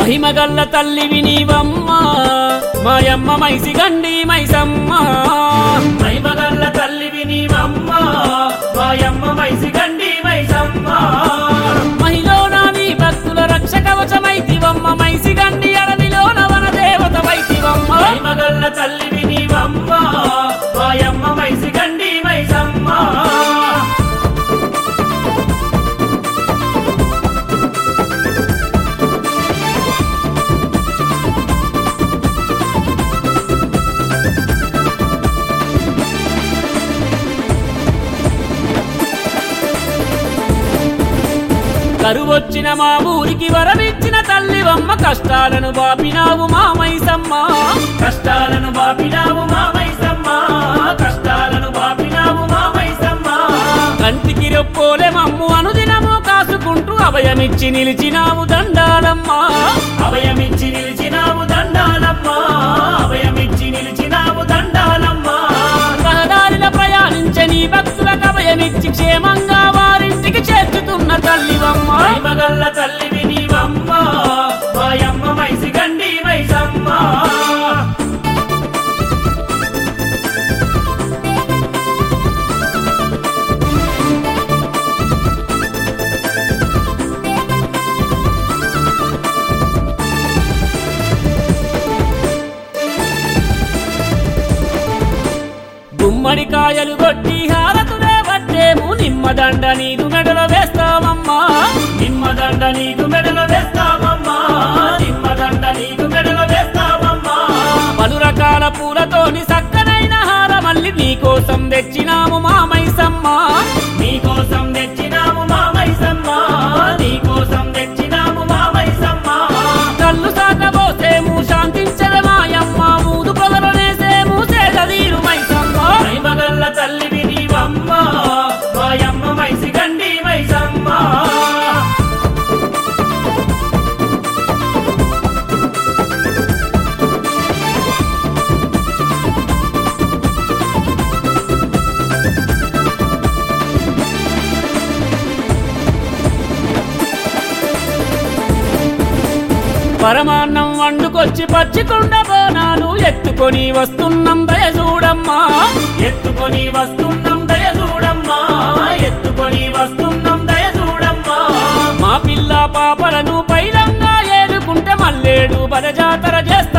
మహిమగల్ల తల్లి వినివమ్మ మాయమ్మ మైసి గండి మైసమ్మ మహిమగల్ల తల్లి వినివమ్మ మాయమ్మ మైసి గండి మైసమ్మ మహిళ నాని భక్తుల రక్ష కవచమైతివమ్మ మైసి గండి అడవిలో నవన దేవత వైతివమ్మ మహిమగల్ల తల్లి వినివమ్మ మాయమ్మ మైసి గండి మైసమ్మ కరువొచ్చిన మా ఊరికి వరమిచ్చిన తల్లివమ్మ కష్టాలను బాపినావు మా మైసమ్మ కష్టాలను బాపినావు మా మైసమ్మ కష్టాలను బాపినావు మా మైసమ్మ కంటికి రొప్పోలే మమ్ము అనుదినము కాసుకుంటూ అభయమిచ్చి నిలిచినావు దండాలమ్మ అభయమిచ్చి నిలిచినావు దండాలమ్మ అభయమిచ్చి నిలిచినావు దండాలమ్మ రహదారిల ప్రయాణించే నీ భక్తులకు అభయమిచ్చి క్షేమంగా వారింటికి చేర్చుతున్న తల్లివమ్మ మగల్ల తల్లివి నీవమ్మ మాయమ్మ మైసి గండి మైసమ్మ గుమ్మడికాయలు కొట్టి హారతులే వడ్డేము నిమ్మదండ నీదు మెడలో వేస్తామమ్మా నిమ్మదండ నీదు మెడలో వేస్తామమ్మా నిమ్మదండ నీదు మెడలో వేస్తామమ్మా పలు రకాల పూలతోని సక్కనైన హారమల్లి నీకోసం తెచ్చినాము మా మైసమ్మ నీకోసం తెచ్చినాము మా మైసమ్మ నీకోసం తెచ్చినాము మా మైసమ్మ కళ్ళు సాగబోసేము శాంతించదు మాయమ్మ మూదు పొగలనేసేము సేదీరు మైసమ్మ మైమగల్ల తల్లివి నీవమ్మ మాయమ్మ మైసి గండి మైసమ్మ పరమాన్నం వండుకొచ్చి పచ్చికొండ బోనాలు ఎత్తుకొని వస్తున్నాం దయ చూడమ్మా ఎత్తుకొని వస్తున్నాం దయ చూడమ్మా ఎత్తుకొని వస్తున్నాం దయ చూడమ్మా మా పిల్ల పాపలను పైలంగా ఏలుకుంటే మల్లేడు బల జాతర చేస్తా